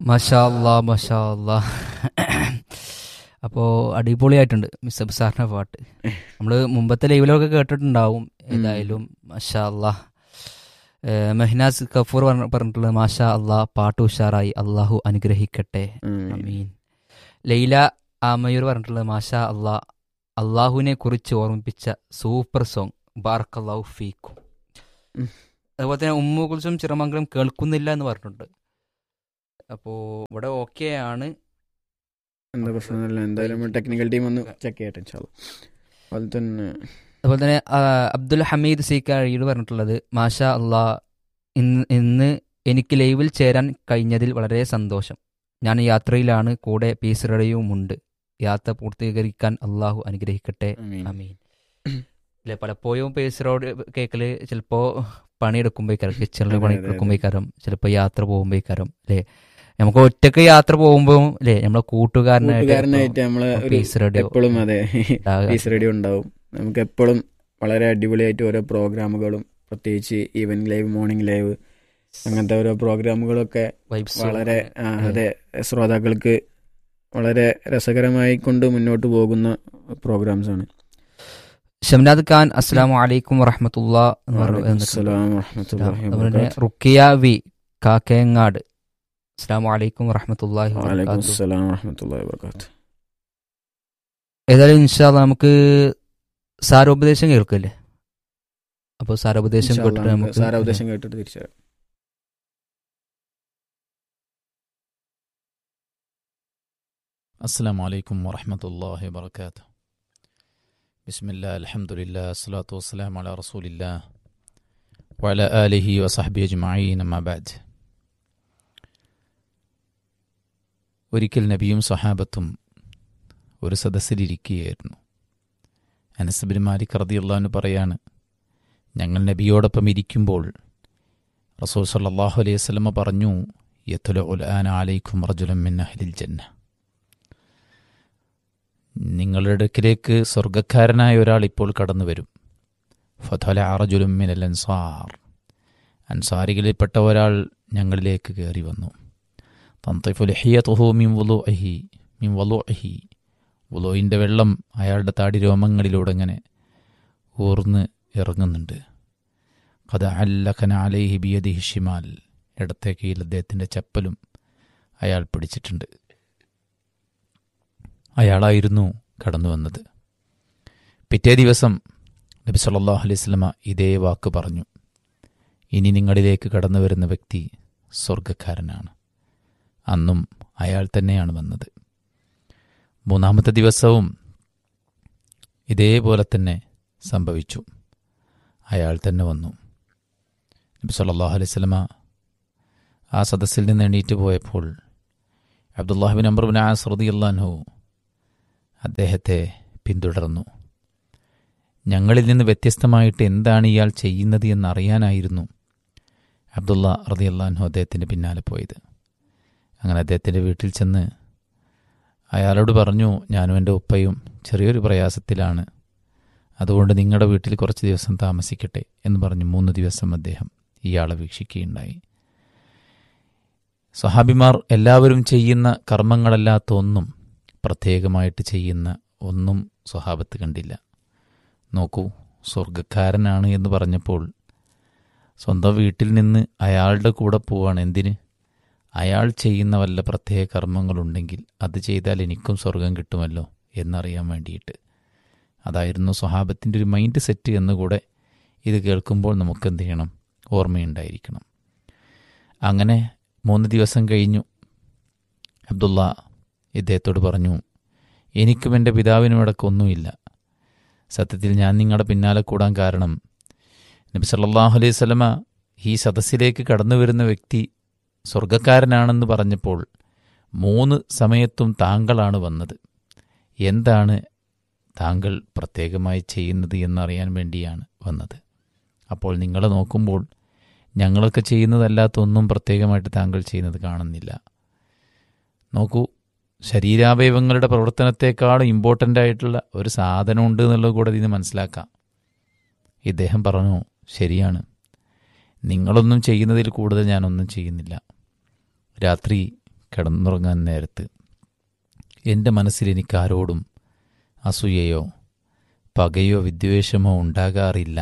മഷാ അല്ലാ മഷാ അല്ലാ അപ്പോൾ അടിപൊളിയായിട്ടുണ്ട് മിസ് സാറിൻ്റെ പാട്ട് നമ്മൾ മുമ്പത്തെ ലൈവിലൊക്കെ കേട്ടിട്ടുണ്ടാവും ഏതായാലും മഷാ അല്ലാ ഏഹ് മെഹ്നാസ് കഫൂർ പറഞ്ഞ- പറഞ്ഞിട്ടുള്ളത് മാഷാ അല്ലാ പാട്ട് ഉഷാറായി അള്ളാഹു അനുഗ്രഹിക്കട്ടെ അമീൻ ലൈല ആമയൂർ പറഞ്ഞിട്ടുള്ളത് മാഷാ അല്ലാ അള്ളാഹുവിനെ കുറിച്ച് ഓർമ്മിപ്പിച്ച സൂപ്പർ സോങ് ബാർക്കല്ലാഹു ഫീക്കും ഉം. അതുപോലെ തന്നെ ഉമ്മു കുൽസും ചിറമംഗലം കേൾക്കുന്നില്ല എന്ന് പറഞ്ഞിട്ടുണ്ട് അപ്പോൾ ഇവിടെ ഓക്കെ ആണ് എന്താ പ്രശ്നമൊന്നുമില്ല എന്തായാലും ടെക്നിക്കൽ ടീം ഒന്ന് ചെക്ക് ചെയ്യട്ടെ ഇൻഷാല്ലാ അതുപോലെ തന്നെ അതുപോലെ തന്നെ ആ, അബ്ദുൽ ഹമീദ് സി കഴിയിൽ പറഞ്ഞിട്ടുള്ളത് മാഷാ അള്ളാ ഇന്ന് ഇന്ന് എനിക്ക് ലൈവിൽ ചേരാൻ കഴിഞ്ഞതിൽ വളരെ സന്തോഷം ഞാൻ യാത്രയിലാണ് കൂടെ പീസ് റേഡിയോയുമുണ്ട് യാത്ര പൂർത്തീകരിക്കാൻ അള്ളാഹു അനുഗ്രഹിക്കട്ടെ ആമീൻ. അമീൻ അല്ലെ പലപ്പോഴും പേസ് റോഡ് കേക്കല് ചിലപ്പോ പണിയെടുക്കുമ്പോഴേക്കാരം കിച്ചണിൽ അതെ, പണി അതെ, അതെ. എടുക്കുമ്പോഴേക്കാരം ചിലപ്പോ യാത്ര പോകുമ്പോഴേക്കാരം അല്ലെ നമുക്ക് ഒറ്റക്ക് യാത്ര പോകുമ്പോ അല്ലെ നമ്മളെ കൂട്ടുകാരനായിട്ട് കൂട്ടുകാരനായിട്ട് നമ്മളെ ഒരു പീസ് റേഡിയോ എപ്പോഴും അതെ ഉണ്ടാകുക. പീസ് റേഡിയോ ഉണ്ടാവും നമുക്ക് എപ്പോഴും വളരെ അടിപൊളിയായിട്ട് ഓരോ പ്രോഗ്രാമുകളും പ്രത്യേകിച്ച് ഈവനിങ് ലൈവ് മോർണിംഗ് ലൈവ് അങ്ങനത്തെ ഓരോ പ്രോഗ്രാമുകളൊക്കെ Vibes വളരെ ആ, അതെ. അതെ ശ്രോതാക്കൾക്ക് വളരെ രസകരമായി കൊണ്ട് മുന്നോട്ട് പോകുന്ന പ്രോഗ്രാംസ് ആണ് ഷംനാദ് ഖാൻ അസ്സലാമു അലൈക്കും വറഹമത്തുള്ള എന്ന് പറഞ്ഞു വന്നിട്ടുണ്ട്. അസ്സലാമു വറഹ്മത്തുള്ളാഹി അതുപോലെ തന്നെ വബറകാതുഹു. റുക്കിയ വി കാക്കയങ്ങാട് അസ്സലാമു അലൈക്കും വറഹമത്തുള്ളാഹി വഅലൈക്കും വബറകാതുഹു. അസ്സലാം വറഹ്മത്തുള്ളാഹി വബറകാതുഹു. ഏതായാലും ഇൻഷാല്ല നമുക്ക് സാരോപദേശം കേൾക്കല്ലേ അപ്പോൾ സാരോപദേശം ഇൻഷാ കേട്ടിട്ട് അല്ലാ, നമുക്ക് സാരോപദേശം കേട്ടിട്ട് തിരിച്ചു വരാം السلام عليكم ورحمة الله وبركاته بسم الله الحمد لله الصلاة والسلام على رسول الله وعلى آله وصحبه أجمعين أما بعد ഒരിക്കൽ നബിയും സഹാബത്തും ഒരു സദസ്സിലിരിക്കുകയായിരുന്നു അനസബിൻ മാലിക് റദിയുള്ളഹാന് പറയാണ് ഞങ്ങൾ നബിയോടൊപ്പം ഇരിക്കുമ്പോൾ റസൂൽ സല്ലല്ലാഹു അലൈഹി വസല്ലമ പറഞ്ഞു യത്തുല ഉൽ ആന അലൈക്കും റജുലം മിൻ അഹ്ലിൽ ജന്ന നിങ്ങളുടെ അടുക്കിലേക്ക് സ്വർഗക്കാരനായ ഒരാൾ ഇപ്പോൾ കടന്നു വരും ഫഥല അറജുലും മിനൽ അൻസാർ അൻസാരികളിൽപ്പെട്ട ഒരാൾ ഞങ്ങളിലേക്ക് കയറി വന്നു തന്തഫുലഹിയതുഹു മിൻ വുലു അഹി മിൻ വലു അഹി വുലോയിൻ്റെ വെള്ളം അയാളുടെ താടി രോമങ്ങളിലൂടെ ഇങ്ങനെ ഊർന്ന് ഇറങ്ങുന്നുണ്ട് കഥ അല്ലഖന അലൈഹി ബിയദി ഷിമാൽ ഇടത്തെ കീഴിൽ അദ്ദേഹത്തിൻ്റെ ചപ്പലും അയാൾ പിടിച്ചിട്ടുണ്ട് അയാളായിരുന്നു കടന്നു വന്നത് പിറ്റേ ദിവസം നബി സല്ലല്ലാഹു അലൈഹി വസല്ലമ ഇതേ വാക്ക് പറഞ്ഞു ഇനി നിങ്ങളിലേക്ക് കടന്നു വരുന്ന വ്യക്തി സ്വർഗക്കാരനാണ് അന്നും അയാൾ തന്നെയാണ് വന്നത് മൂന്നാമത്തെ ദിവസവും ഇതേപോലെ തന്നെ സംഭവിച്ചു അയാൾ തന്നെ വന്നു നബി സല്ലല്ലാഹു അലൈഹി വസല്ലമ ആ സദസ്സിൽ നിന്ന് എണീറ്റ് പോയപ്പോൾ അബ്ദുല്ലാഹിബിൻ അംബർബിൻ ആസ് റളിയല്ലാഹു അദ്ദേഹത്തെ പിന്തുടർന്നു ഞങ്ങളിൽ നിന്ന് വ്യത്യസ്തമായിട്ട് എന്താണ് ഇയാൾ ചെയ്യുന്നത് എന്നറിയാനായിരുന്നു അബ്ദുള്ള റതിയല്ലാഹു അദ്ദേഹത്തിൻ്റെ പിന്നാലെ പോയത് അങ്ങനെ അദ്ദേഹത്തിൻ്റെ വീട്ടിൽ ചെന്ന് അയാളോട് പറഞ്ഞു ഞാനും എൻ്റെ ഉപ്പയും ചെറിയൊരു പ്രയാസത്തിലാണ് അതുകൊണ്ട് നിങ്ങളുടെ വീട്ടിൽ കുറച്ച് ദിവസം താമസിക്കട്ടെ എന്ന് പറഞ്ഞു മൂന്ന് ദിവസം അദ്ദേഹം ഇയാളെ വീക്ഷിക്കുകയുണ്ടായി സഹാബിമാർ എല്ലാവരും ചെയ്യുന്ന കർമ്മങ്ങളല്ലാത്ത ഒന്നും പ്രത്യേകമായിട്ട് ചെയ്യുന്ന ഒന്നും സ്വഹാബത്ത് കണ്ടില്ല നോക്കൂ സ്വർഗക്കാരനാണ് എന്ന് പറഞ്ഞപ്പോൾ സ്വന്തം വീട്ടിൽ നിന്ന് അയാളുടെ കൂടെ പോവാണ് എന്തിന് അയാൾ ചെയ്യുന്ന വല്ല പ്രത്യേക കർമ്മങ്ങളുണ്ടെങ്കിൽ അത് ചെയ്താൽ എനിക്കും സ്വർഗം കിട്ടുമല്ലോ എന്നറിയാൻ വേണ്ടിയിട്ട് അതായിരുന്നു സ്വഹാബത്തിൻ്റെ ഒരു മൈൻഡ് സെറ്റ് എന്നുകൂടെ ഇത് കേൾക്കുമ്പോൾ നമുക്ക് എന്ത് ചെയ്യണം ഓർമ്മയുണ്ടായിരിക്കണം അങ്ങനെ മൂന്ന് ദിവസം കഴിഞ്ഞു അബ്ദുള്ള ഇദ്ദേഹത്തോട് പറഞ്ഞു എനിക്കും എൻ്റെ പിതാവിനും ഇടയ്ക്ക് ഒന്നുമില്ല സത്യത്തിൽ ഞാൻ നിങ്ങളുടെ പിന്നാലെ കൂടാൻ കാരണം നബി സല്ലല്ലാഹു അലൈഹി സ്വലമ ഈ സദസ്സിലേക്ക് കടന്നു വരുന്ന വ്യക്തി സ്വർഗക്കാരനാണെന്ന് പറഞ്ഞപ്പോൾ മൂന്ന് സമയത്തും താങ്കളാണ് വന്നത് എന്താണ് താങ്കൾ പ്രത്യേകമായി ചെയ്യുന്നത് എന്നറിയാൻ വേണ്ടിയാണ് വന്നത് അപ്പോൾ നിങ്ങളെ നോക്കുമ്പോൾ ഞങ്ങളൊക്കെ ചെയ്യുന്നതല്ലാത്ത ഒന്നും പ്രത്യേകമായിട്ട് താങ്കൾ ചെയ്യുന്നത് കാണുന്നില്ല നോക്കൂ ശരീരാവയവങ്ങളുടെ പ്രവർത്തനത്തെക്കാളും ഇമ്പോർട്ടൻ്റ് ആയിട്ടുള്ള ഒരു സാധനമുണ്ട് എന്നുള്ളത് കൂടെ ഇതിന് മനസ്സിലാക്കാം ഇദ്ദേഹം പറഞ്ഞു ശരിയാണ് നിങ്ങളൊന്നും ചെയ്യുന്നതിൽ കൂടുതൽ ഞാനൊന്നും ചെയ്യുന്നില്ല രാത്രി കിടന്നുറങ്ങാൻ നേരത്ത് എൻ്റെ മനസ്സിൽ എനിക്ക് ആരോടും അസൂയയോ പകയോ വിദ്വേഷമോ ഉണ്ടാകാറില്ല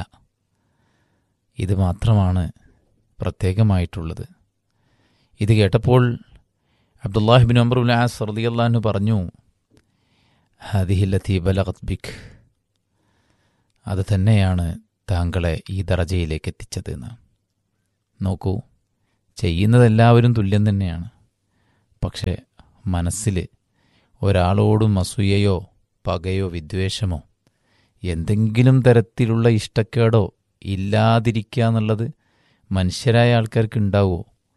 ഇത് മാത്രമാണ് പ്രത്യേകമായിട്ടുള്ളത് ഇത് കേട്ടപ്പോൾ അബ്ദുല്ലാഹിബിൻ അമറുൽ ആസ് റളിയല്ലാഹു പറഞ്ഞു ഹദിഹില്ലത്തി ബലഗത് ബിക് അത് തന്നെയാണ് താങ്കളെ ഈ ദറജയിലേക്ക് എത്തിച്ചത് എന്ന് നോക്കൂ ചെയ്യുന്നതെല്ലാവരും തുല്യം തന്നെയാണ് പക്ഷേ മനസ്സിൽ ഒരാളോടും അസൂയയോ പകയോ വിദ്വേഷമോ എന്തെങ്കിലും തരത്തിലുള്ള ഇഷ്ടക്കേടോ ഇല്ലാതിരിക്കുക എന്നുള്ളത് മനുഷ്യരായ ആൾക്കാർക്ക് ഉണ്ടാവുമോ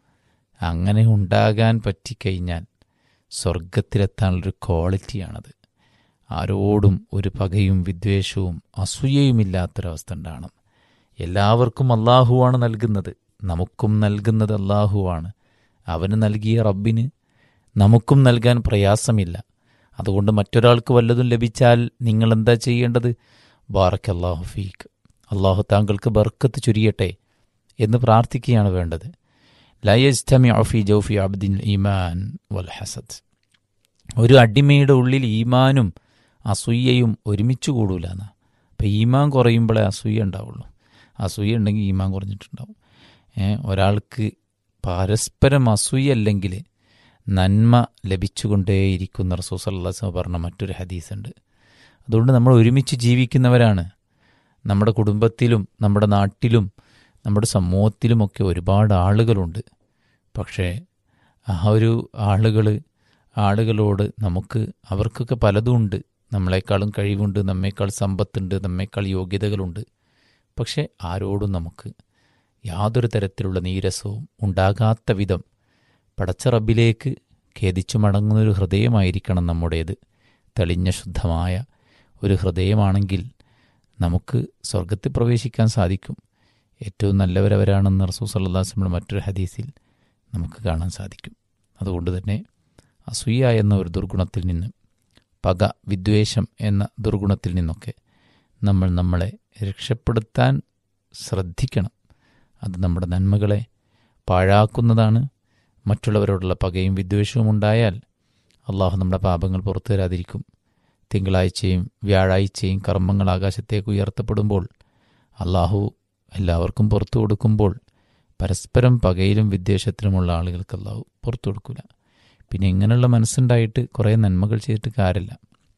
അങ്ങനെ ഉണ്ടാകാൻ പറ്റിക്കഴിഞ്ഞാൽ സ്വർഗത്തിലെത്താനുള്ളൊരു ക്വാളിറ്റിയാണത് ആരോടും ഒരു പകയും വിദ്വേഷവും അസൂയയുമില്ലാത്തൊരവസ്ഥ ഉണ്ടാകണം എല്ലാവർക്കും അള്ളാഹുവാണ് നൽകുന്നത് നമുക്കും നൽകുന്നത് അള്ളാഹുവാണ് അവന് നൽകിയ റബ്ബിന് നമുക്കും നൽകാൻ പ്രയാസമില്ല അതുകൊണ്ട് മറ്റൊരാൾക്ക് വല്ലതും ലഭിച്ചാൽ നിങ്ങൾ എന്താ ചെയ്യേണ്ടത് ബാറക്ക് അള്ളാഹു ഫീക്ക് അള്ളാഹു താങ്കൾക്ക് ബർക്കത്ത് ചുരിയട്ടെ എന്ന് പ്രാർത്ഥിക്കുകയാണ് വേണ്ടത് ലയസ്തമി ഓഫി ജൗഫി അബ്ദിൻ ഈമാൻ വൽ ഹസദ് ഒരു അടിമയുടെ ഉള്ളിൽ ഈമാനും അസൂയയും ഒരുമിച്ച് കൂടൂല എന്നാ അപ്പം ഈമാൻ കുറയുമ്പോഴേ അസൂയ ഉണ്ടാവുള്ളൂ അസൂയ ഉണ്ടെങ്കിൽ ഈമാൻ കുറഞ്ഞിട്ടുണ്ടാവും ഏ, ഒരാൾക്ക് പരസ്പരം അസൂയ അല്ലെങ്കിൽ നന്മ ലഭിച്ചുകൊണ്ടേയിരിക്കുന്ന റസൂസല്ലാസ് പറഞ്ഞ മറ്റൊരു ഹദീസുണ്ട് അതുകൊണ്ട് നമ്മൾ ഒരുമിച്ച് ജീവിക്കുന്നവരാണ് നമ്മുടെ കുടുംബത്തിലും നമ്മുടെ നാട്ടിലും നമ്മുടെ സമൂഹത്തിലുമൊക്കെ ഒരുപാട് ആളുകളുണ്ട് പക്ഷേ ആ ഒരു ആളുകൾ ആളുകളോട് നമുക്ക് അവർക്കൊക്കെ പലതും ഉണ്ട് നമ്മളെക്കാളും കഴിവുണ്ട് നമ്മേക്കാൾ സമ്പത്തുണ്ട് നമ്മേക്കാൾ യോഗ്യതകളുണ്ട് പക്ഷേ ആരോടും നമുക്ക് യാതൊരു തരത്തിലുള്ള നീരസവും ഉണ്ടാകാത്ത വിധം പടച്ച റബ്ബിലേക്ക് ഖേദിച്ചു മടങ്ങുന്നൊരു ഹൃദയമായിരിക്കണം നമ്മുടേത് തെളിഞ്ഞ ശുദ്ധമായ ഒരു ഹൃദയമാണെങ്കിൽ നമുക്ക് സ്വർഗത്തിൽ പ്രവേശിക്കാൻ സാധിക്കും ഏറ്റവും നല്ലവരവരാണെന്ന് റസൂൽ സല്ലാസ്ലമിയുടെ മറ്റൊരു ഹദീസിൽ നമുക്ക് കാണാൻ സാധിക്കും അതുകൊണ്ട് തന്നെ അസൂയ എന്ന ഒരു ദുർഗുണത്തിൽ നിന്ന് പക വിദ്വേഷം എന്ന ദുർഗുണത്തിൽ നിന്നൊക്കെ നമ്മൾ നമ്മളെ രക്ഷപ്പെടുത്താൻ ശ്രദ്ധിക്കണം അത് നമ്മുടെ നന്മകളെ പാഴാക്കുന്നതാണ് മറ്റുള്ളവരോടുള്ള പകയും വിദ്വേഷവും ഉണ്ടായാൽ അള്ളാഹു നമ്മുടെ പാപങ്ങൾ പുറത്തു തരാതിരിക്കും തിങ്കളാഴ്ചയും വ്യാഴാഴ്ചയും കർമ്മങ്ങൾ ആകാശത്തേക്ക് ഉയർത്തപ്പെടുമ്പോൾ അള്ളാഹു എല്ലാവർക്കും പുറത്തു കൊടുക്കുമ്പോൾ പരസ്പരം പകയിലും വിദ്വേഷത്തിലുമുള്ള ആളുകൾക്ക് അള്ളാഹു പുറത്തു കൊടുക്കില്ല പിന്നെ ഇങ്ങനെയുള്ള മനസ്സുണ്ടായിട്ട് കുറേ നന്മകൾ ചെയ്തിട്ട് കാര്യമില്ല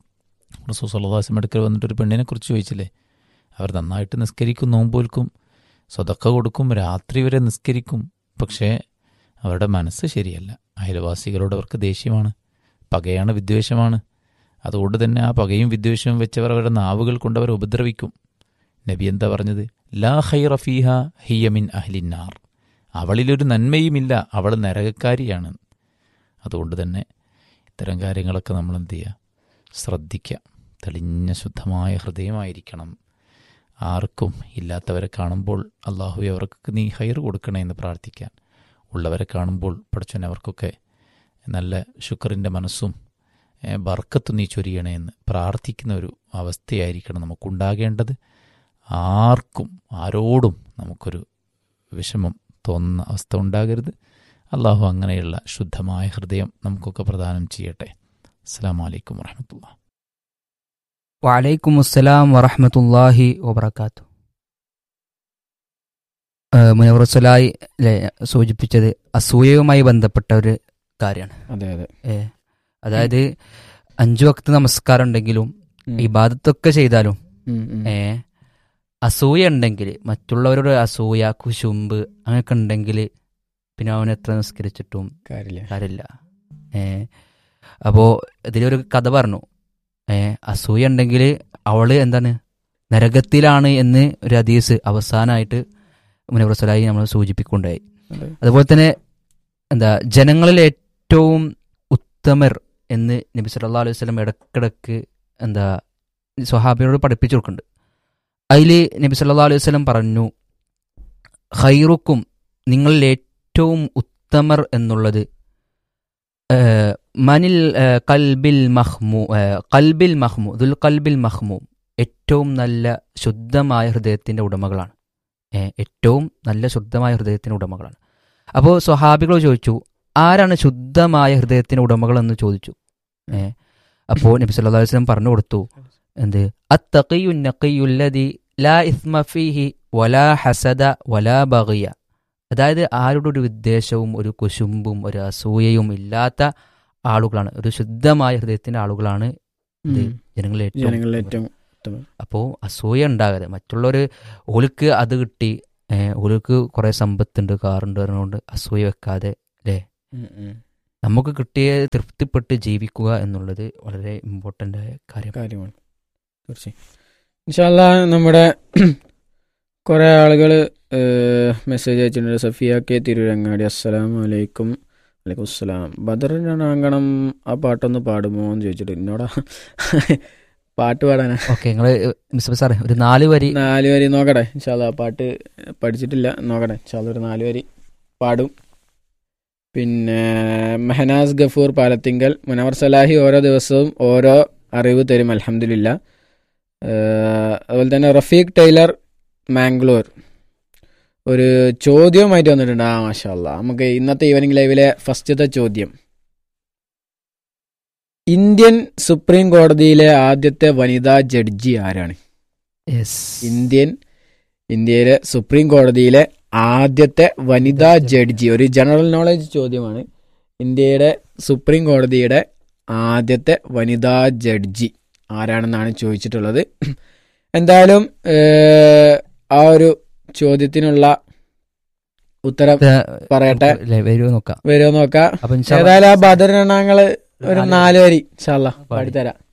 റസൂൽ സല്ലാസ്ലം അടുക്കൽ വന്നിട്ട് ഒരു പെണ്ണിനെ കുറിച്ച് ചോദിച്ചില്ലേ അവർ നന്നായിട്ട് നിസ്കരിക്കും നോമ്പോൽക്കും സ്വതക്ക കൊടുക്കും രാത്രി വരെ നിസ്കരിക്കും പക്ഷേ അവരുടെ മനസ്സ് ശരിയല്ല അയൽവാസികളോട് അവർക്ക് ദേഷ്യമാണ് പകയാണ് വിദ്വേഷമാണ് അതുകൊണ്ട് തന്നെ ആ പകയും വിദ്വേഷവും വെച്ചവർ അവരുടെ നാവുകൾ കൊണ്ടവരെ ഉപദ്രവിക്കും നബി എന്താ പറഞ്ഞത് ലാ ഹൈറ ഫീഹ ഹിയമിൻ അഹ്ലിന്നാർ അവളിലൊരു നന്മയുമില്ല അവൾ നരകക്കാരിയാണ് അതുകൊണ്ട് തന്നെ ഇത്തരം കാര്യങ്ങളൊക്കെ നമ്മൾ എന്ത് ചെയ്യുക ശ്രദ്ധിക്കുക തെളിഞ്ഞ ശുദ്ധമായ ഹൃദയമായിരിക്കണം ആർക്കും ഇല്ലാത്തവരെ കാണുമ്പോൾ അള്ളാഹു അവർക്ക് നീ ഹൈർ കൊടുക്കണേ എന്ന് പ്രാർത്ഥിക്കാൻ ഉള്ളവരെ കാണുമ്പോൾ പഠിച്ചവൻ അവർക്കൊക്കെ നല്ല ശുക്രിൻ്റെ മനസ്സും ഏ, ബർക്കത്ത് നീ ചൊരിയണേ എന്ന് പ്രാർത്ഥിക്കുന്ന ഒരു അവസ്ഥയായിരിക്കണം നമുക്കുണ്ടാകേണ്ടത് ആർക്കും ആരോടും നമുക്കൊരു വിഷമം തോന്നുന്ന അവസ്ഥ ഉണ്ടാകരുത് അള്ളാഹു അങ്ങനെയുള്ള ശുദ്ധമായ ഹൃദയം നമുക്കൊക്കെ പ്രദാനം ചെയ്യട്ടെ അസ്സാം വലൈക്കും വർഹമത്തുള്ള വലൈക്കും അസ്സലാം വറഹമത്തല്ലാഹി വബർക്കാത്തു മുനവറുസലായി സൂചിപ്പിച്ചത് അസൂയയുമായി ബന്ധപ്പെട്ട ഒരു കാര്യമാണ് അതെ അതെ ഏ, അതായത് അഞ്ചു വക്ത് നമസ്കാരം ഉണ്ടെങ്കിലും ഉം. ഇബാദത്തൊക്കെ ചെയ്താലും ഉം, ഉം. ഏ അസൂയ ഉണ്ടെങ്കിൽ മറ്റുള്ളവരോട് അസൂയ കുശുമ്പ് അങ്ങനെയൊക്കെ ഉണ്ടെങ്കിൽ പിന്നെ അവൻ എത്ര നിസ്കരിച്ചിട്ടും കാര്യമില്ല കാര്യമില്ല ഏ അപ്പോ ഇതിലൊരു കഥ പറഞ്ഞു ഏ അസൂയ ഉണ്ടെങ്കിൽ അവള് എന്താണ് നരകത്തിലാണ് എന്ന് ഒരു ഹദീസ് അവസാനമായിട്ട് മുനവറസലായി നമ്മൾ സൂചിപ്പിക്കുകയുണ്ടായി അതെ. അതുപോലെ തന്നെ എന്താ ജനങ്ങളിൽ ഏറ്റവും ഉത്തമർ എന്ന് നബി സല്ലല്ലാഹു അലൈഹി വസല്ലം ഇടക്കിടക്ക് എന്താ സ്വഹാബിയോട് പഠിപ്പിച്ചു കൊടുക്കുന്നുണ്ട് അതിൽ നബി സല്ലല്ലാഹു അലൈഹി വസല്ലം പറഞ്ഞു ഖൈറുക്കും നിങ്ങളിൽ ഏറ്റവും ഉത്തമർ എന്നുള്ളത് ഏഹ്, മനിൽ ഏഹ്, കൽബിൽ മഹ്മു ഏഹ്, കൽബിൽ മഹ്മു ദുൽ കൽബിൽ മഹ്മു ഏറ്റവും നല്ല ശുദ്ധമായ ഹൃദയത്തിന്റെ ഉടമകളാണ് ഏഹ്, ഏറ്റവും നല്ല ശുദ്ധമായ ഹൃദയത്തിന്റെ ഉടമകളാണ് അപ്പോൾ സ്വഹാബികൾ ചോദിച്ചു ആരാണ് ശുദ്ധമായ ഹൃദയത്തിന് ഉടമകൾ എന്ന് ചോദിച്ചു ഏ അപ്പോൾ നബി സല്ലല്ലാഹു അലൈഹി വസല്ലം പറഞ്ഞു കൊടുത്തു എന്ത് അത്തഖിയു നഖിയുല്ലദി ലാ ഇസ്മ ഫീഹി വലാ ഹസദ വലാ ബഗിയ അതായത് ആരുടെ ഒരു വിദ്വേഷവും ഒരു കുശുമ്പും ഒരു അസൂയയും ഇല്ലാത്ത ആളുകളാണ് ഒരു ശുദ്ധമായ ഹൃദയത്തിന്റെ ആളുകളാണ് ഇത് ഉം. ജനങ്ങളിൽ ഏറ്റവും ജനങ്ങളിൽ ഏറ്റവും ഉത്തമം. അപ്പോൾ അസൂയ ഉണ്ടാകരുത് മറ്റുള്ളവർ ഓലിക്ക് അത് കിട്ടി ഏഹ്, ഓലിക്ക് കുറേ സമ്പത്തുണ്ട് കാറുണ്ട് പറഞ്ഞുകൊണ്ട് അസൂയ വെക്കാതെ ഉം, ഉം. നമുക്ക് കിട്ടിയ തൃപ്തിപ്പെട്ട് ജീവിക്കുക എന്നുള്ളത് വളരെ ഇമ്പോർട്ടൻ്റ് ആയ കാര്യം കാര്യമാണ് തീർച്ചയായും ഇൻഷാല്ല നമ്മുടെ കുറേ ആളുകൾ മെസ്സേജ് അയച്ചിട്ടുണ്ട് സഫിയ കെ തിരുരങ്ങാടി അസ്സലാം വലൈക്കും വലൈക്കും അസ്സലാം ബദറിനാങ്കണം ആ പാട്ടൊന്ന് പാടുമോ എന്ന് ചോദിച്ചിട്ട് എന്നോടാ പാട്ട് പാടാനാ ഓക്കെ നിങ്ങൾ മിസ് സാറേ ഒരു നാല് വരി നാല് വരി നോക്കട്ടെ ഇൻഷാല്ല ആ പാട്ട് പഠിച്ചിട്ടില്ല നോക്കട്ടെ ഇൻഷാല്ല ഒരു നാല് വരി പാടും പിന്നെ മെഹനാസ് ഗഫൂർ പാലത്തിങ്കൽ മുനവർ സലാഹി ഓരോ ദിവസവും ഓരോ അറിവ് തരും അലഹമില്ല അതുപോലെ തന്നെ റഫീഖ് ടൈലർ മാംഗ്ലൂർ ഒരു ചോദ്യവുമായിട്ട് വന്നിട്ടുണ്ട് ആ മാഷാല്ല നമുക്ക് ഇന്നത്തെ ഈവനിങ് ലൈവിലെ ഫസ്റ്റത്തെ ചോദ്യം ഇന്ത്യൻ സുപ്രീം കോടതിയിലെ ആദ്യത്തെ വനിതാ ജഡ്ജി ആരാണ് യെസ് ഇന്ത്യൻ ഇന്ത്യയിലെ സുപ്രീം കോടതിയിലെ ആദ്യത്തെ വനിതാ ജഡ്ജി ഒരു ജനറൽ നോളജ് ചോദ്യമാണ് ഇന്ത്യയുടെ സുപ്രീം കോടതിയുടെ ആദ്യത്തെ വനിതാ ജഡ്ജി ആരാണെന്നാണ് ചോദിച്ചിട്ടുള്ളത് എന്തായാലും ഏഹ്, ആ ഒരു ചോദ്യത്തിനുള്ള ഉത്തരം പറയട്ടെ വരുമോ നോക്കാം വരുമോ നോക്കാം അപ്പൊ ഇൻഷാ അല്ലാ- ഏതായാലും ആ ബദറിനാങ്ങള് ഒരു നാല് വരി ഇൻഷാല്ലാ പാടിത്തരാം